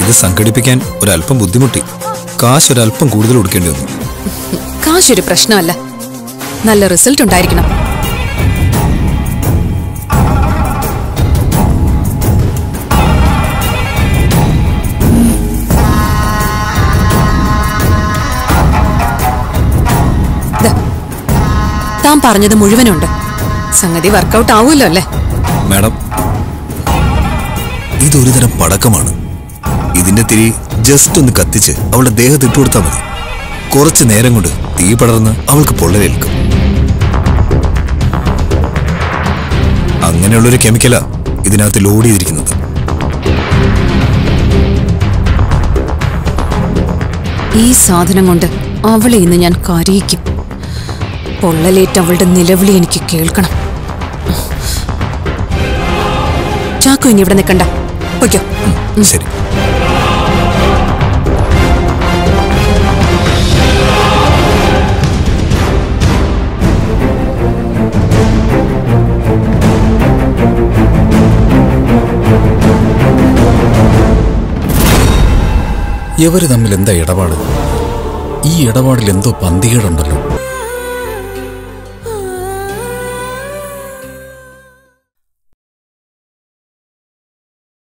ഇത് സംഘടിപ്പിക്കാൻ ഒരല്പം ബുദ്ധിമുട്ടി കാശ് ഒരല്പം കൂടുതൽ കൊടുക്കേണ്ടി വന്നു കാശൊരു പ്രശ്നമല്ല നല്ല റിസൾട്ട് ഉണ്ടായിരിക്കണം ദാ, താൻ പറഞ്ഞത് മുഴുവനുണ്ട് സംഗതി വർക്കൗട്ട് ആവുമല്ലോ അല്ലേ മാഡം ഇതൊരു തരം പടക്കമാണ് ഇതിന്റെ തിരി ജസ്റ്റ് ഒന്ന് കത്തിച്ച് അവളുടെ ദേഹത്ത് ഇട്ടു കൊടുത്താൽ മതി കുറച്ച് നേരം കൊണ്ട് തീ പടർന്ന് അവൾക്ക് പൊള്ളലേൽക്കും അങ്ങനെയുള്ളൊരു കെമിക്കലാ ഇതിനകത്ത് ലോഡ് ചെയ്തിരിക്കുന്നത് ഈ സാധനം കൊണ്ട് അവളെ ഇന്ന് ഞാൻ കരയിക്കും പൊള്ളലേറ്റ് അവളുടെ നിലവിളി എനിക്ക് കേൾക്കണം ചാക്കോ ഇനി ഇവിടെ നിൽക്കണ്ട പൊയ്ക്കോ ശരി ഇവര് തമ്മിൽ എന്താ ഇടപാട് ഈ ഇടപാടിൽ എന്തോ പന്തികേടുണ്ടല്ലോ